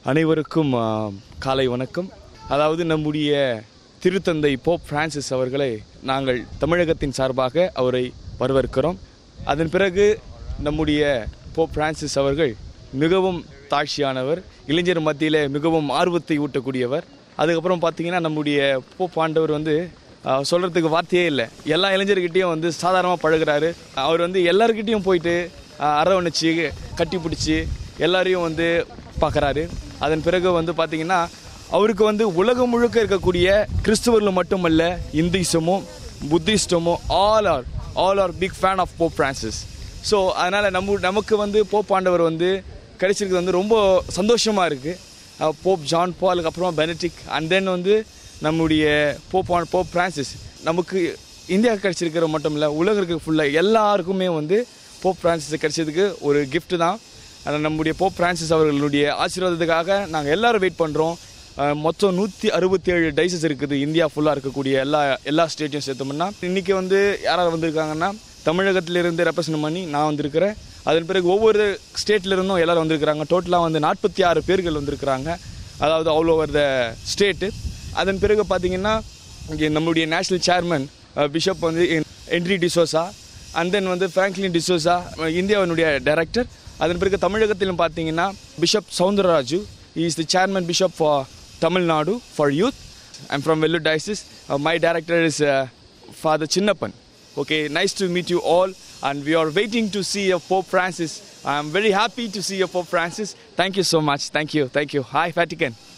அனைவருக்கும் ஆ, காலை வணக்கம் அதாவது நம்முடைய திருத்தந்தை போப் பிரான்சிஸ் அவர்களை நாங்கள் தமிழகத்தின் சார்பாக அவரை வரவேற்கிறோம் அதன் பிறகு நம்முடைய போப் பிரான்சிஸ் அவர்கள் மிகவும் தாழ்ச்சியானவர் இளைஞர் மத்தியில் மிகவும் ஆர்வத்தை ஊட்டக்கூடியவர் அதுக்கப்புறம் பார்த்தீங்கன்னா நம்முடைய போப் ஆண்டவர் வந்து ஆஹ், சொல்றதுக்கு வார்த்தையே இல்லை எல்லா இளைஞர்கிட்டையும் வந்து சாதாரணமாக பழகுறாரு அவர் வந்து எல்லார்கிட்டையும் போயிட்டு ஆஹ், அரவணைச்சு கட்டி பிடிச்சி எல்லாரையும் வந்து பார்க்குறாரு அதன் பிறகு வந்து பார்த்தீங்கன்னா அவருக்கு வந்து உலகம் முழுக்க இருக்கக்கூடிய கிறிஸ்துவர்கள் மட்டுமல்ல இந்துயிசமும் புத்திஸ்டமும் all are all are big fan of Pope Francis so அதனால் நம்ம நமக்கு வந்து போப் ஆண்டவர் வந்து கிடைச்சிருக்கிறது வந்து ரொம்ப சந்தோஷமாக இருக்குது போப் ஜான் பாலுக்கு அப்புறமா பெனடிக் அண்ட் தென் வந்து நம்முடைய போப் ஆன் போப் பிரான்சிஸ் நமக்கு இந்தியா கிடைச்சிருக்கிற மட்டும் இல்லை உலகிற்கு ஃபுல்லாக எல்லாருக்குமே வந்து போப் பிரான்சிஸ் கிடைச்சதுக்கு ஒரு gift தான் ஆனால் நம்முடைய போப் பிரான்சிஸ் அவர்களுடைய ஆசீர்வாதத்துக்காக நாங்கள் எல்லாரும் வெயிட் பண்ணுறோம் மொத்தம் நூற்றி அறுபத்தி ஏழு டைசஸ் இருக்குது இந்தியா ஃபுல்லாக இருக்கக்கூடிய எல்லா எல்லா ஸ்டேட்டையும் சேர்த்தோம்னா இன்றைக்கி வந்து யாராவது வந்திருக்காங்கன்னா தமிழகத்திலிருந்து ரெப்ரசன்ட் பண்ணி நான் வந்திருக்கிறேன் அதன் பிறகு ஒவ்வொரு ஸ்டேட்ல இருந்தும் எல்லாரும் வந்திருக்கிறாங்க டோட்டலாக வந்து நாற்பத்தி ஆறு பேர்கள் வந்திருக்கிறாங்க அதாவது ஆல் ஓவர் த ஸ்டேட்டு அதன் பிறகு பார்த்தீங்கன்னா இங்கே நம்முடைய நேஷனல் சேர்மன் பிஷப் வந்து என்ட்ரி டிசோசா அண்ட் தென் வந்து ஃப்ராங்க்லின் டிசோசா இந்தியாவினுடைய டைரக்டர் அதன் பிறகு தமிழகத்திலும் பார்த்தீங்கன்னா bishop Soundararaju is the chairman bishop for Tamil Nadu for youth I'm from Vellore diocese my director is father Chinnappan Okay, nice to meet you all, and we are waiting to see your Pope Francis. I am very happy to see your Pope Francis. Thank you so much. Thank you. Thank you. Hi, Vatican.